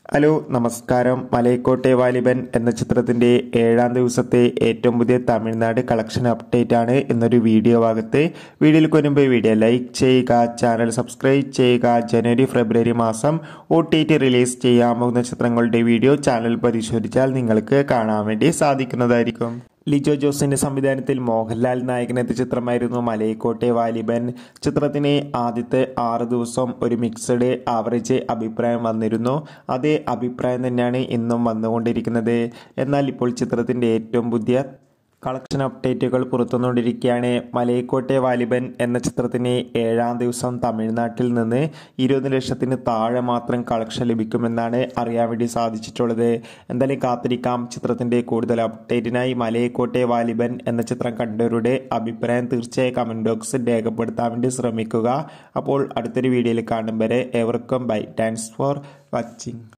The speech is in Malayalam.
ഹലോ നമസ്കാരം മലയക്കോട്ടെ വാലിബൻ എന്ന ചിത്രത്തിന്റെ ഏഴാം ദിവസത്തെ ഏറ്റവും പുതിയ തമിഴ്നാട് കളക്ഷൻ അപ്ഡേറ്റ് ആണ് എന്നൊരു വീഡിയോ ഭാഗത്ത് വീഡിയോയിൽ കൊരുമ്പോൾ വീഡിയോ ലൈക്ക് ചെയ്യുക ചാനൽ സബ്സ്ക്രൈബ് ചെയ്യുക ജനുവരി ഫെബ്രുവരി മാസം ഒ ടി ടി റിലീസ് ചെയ്യാവുന്ന ചിത്രങ്ങളുടെ വീഡിയോ ചാനൽ പരിശോധിച്ചാൽ നിങ്ങൾക്ക് കാണാൻ വേണ്ടി സാധിക്കുന്നതായിരിക്കും ലിജോ ജോസിന്റെ സംവിധാനത്തിൽ മോഹൻലാൽ നായകനെത്തിയ ചിത്രമായിരുന്നു മലയക്കോട്ടെ വാലിബൻ ചിത്രത്തിന് ആദ്യത്തെ ആറ് ദിവസം ഒരു മിക്സഡ് ആവറേജ് അഭിപ്രായം വന്നിരുന്നു അതേ അഭിപ്രായം തന്നെയാണ് ഇന്നും വന്നുകൊണ്ടിരിക്കുന്നത് എന്നാൽ ഇപ്പോൾ ചിത്രത്തിന്റെ ഏറ്റവും പുതിയ കളക്ഷൻ അപ്ഡേറ്റുകൾ പുറത്തുവന്നുകൊണ്ടിരിക്കുകയാണ് മലയക്കോട്ടെ വാലിബൻ എന്ന ചിത്രത്തിന് ഏഴാം ദിവസം തമിഴ്നാട്ടിൽ നിന്ന് ഇരുപത് ലക്ഷത്തിന് താഴെ മാത്രം കളക്ഷൻ ലഭിക്കുമെന്നാണ് അറിയാൻ വേണ്ടി സാധിച്ചിട്ടുള്ളത് എന്തായാലും കാത്തിരിക്കാം ചിത്രത്തിന്റെ കൂടുതൽ അപ്ഡേറ്റിനായി മലയക്കോട്ടെ വാലിബൻ എന്ന ചിത്രം കണ്ടവരുടെ അഭിപ്രായം തീർച്ചയായും കമന്റ് ബോക്സിൽ രേഖപ്പെടുത്താൻ വേണ്ടി ശ്രമിക്കുക അപ്പോൾ അടുത്തൊരു വീഡിയോയിൽ കാണും വരെ ഏവർക്കും ബൈ താങ്ക്സ് ഫോർ വാച്ചിങ്